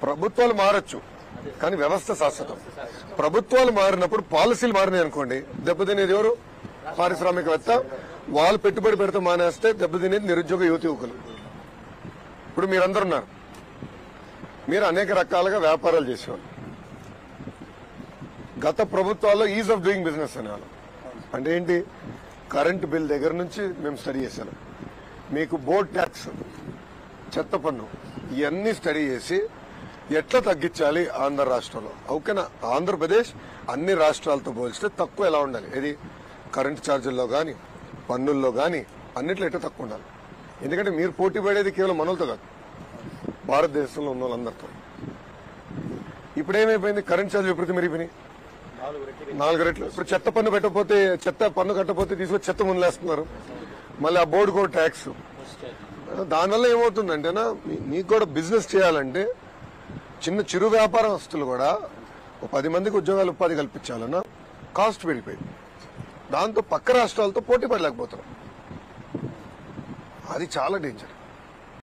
ప్రభుత్వాలు మారచ్చు కానీ వ్యవస్థ శాశ్వతం ప్రభుత్వాలు మారినప్పుడు పాలసీలు మారినాయి అనుకోండి దెబ్బతినేది ఎవరు పారిశ్రామికవేత్త వాళ్ళు పెట్టుబడి పెడితే మానేస్తే దెబ్బతినేది నిరుద్యోగ యువతి యువకులు ఇప్పుడు మీరందరూ ఉన్నారు మీరు అనేక రకాలుగా వ్యాపారాలు చేసేవాళ్ళు గత ప్రభుత్వాల్లో ఈజ్ ఆఫ్ డూయింగ్ బిజినెస్ అనేవాళ్ళు అంటే ఏంటి కరెంట్ బిల్ దగ్గర నుంచి మేము స్టడీ చేశాను మీకు బోర్డ్ ట్యాక్స్ చెత్త పన్ను ఇవన్నీ స్టడీ చేసి ఎట్లా తగ్గించాలి ఆంధ్ర రాష్ట్రంలో ఓకేనా ఆంధ్రప్రదేశ్ అన్ని రాష్ట్రాలతో పోల్చితే తక్కువ ఎలా ఉండాలి ఇది కరెంట్ ఛార్జీల్లో కానీ పన్నుల్లో కానీ అన్నిట్లో ఎట్లా తక్కువ ఉండాలి ఎందుకంటే మీరు పోటీ పడేది కేవలం మనలతో కాదు భారతదేశంలో ఉన్న వాళ్ళందరితో ఇప్పుడు ఏమైపోయింది కరెంట్ ఛార్జ్ విపరీతం మెరిగిపోయినాయి నాలుగు రెట్లు ఇప్పుడు చెత్త పన్ను పెట్టకపోతే చెత్త పన్ను కట్టకపోతే తీసుకొని చెత్త ముందులేస్తున్నారు మళ్ళీ ఆ బోర్డుకో ట్యాక్స్ దానివల్ల ఏమవుతుందంటేనా మీ- మీకు కూడా బిజినెస్ చేయాలంటే చిన్న చిరు వ్యాపారస్తులు కూడా ఒక పది మందికి ఉద్యోగాలు ఉపాధి కల్పించాలన్నా కాస్ట్ పెరిగిపోయింది దాంతో పక్క రాష్ట్రాలతో పోటీ పడలేకపోతున్నాం అది చాలా డేంజర్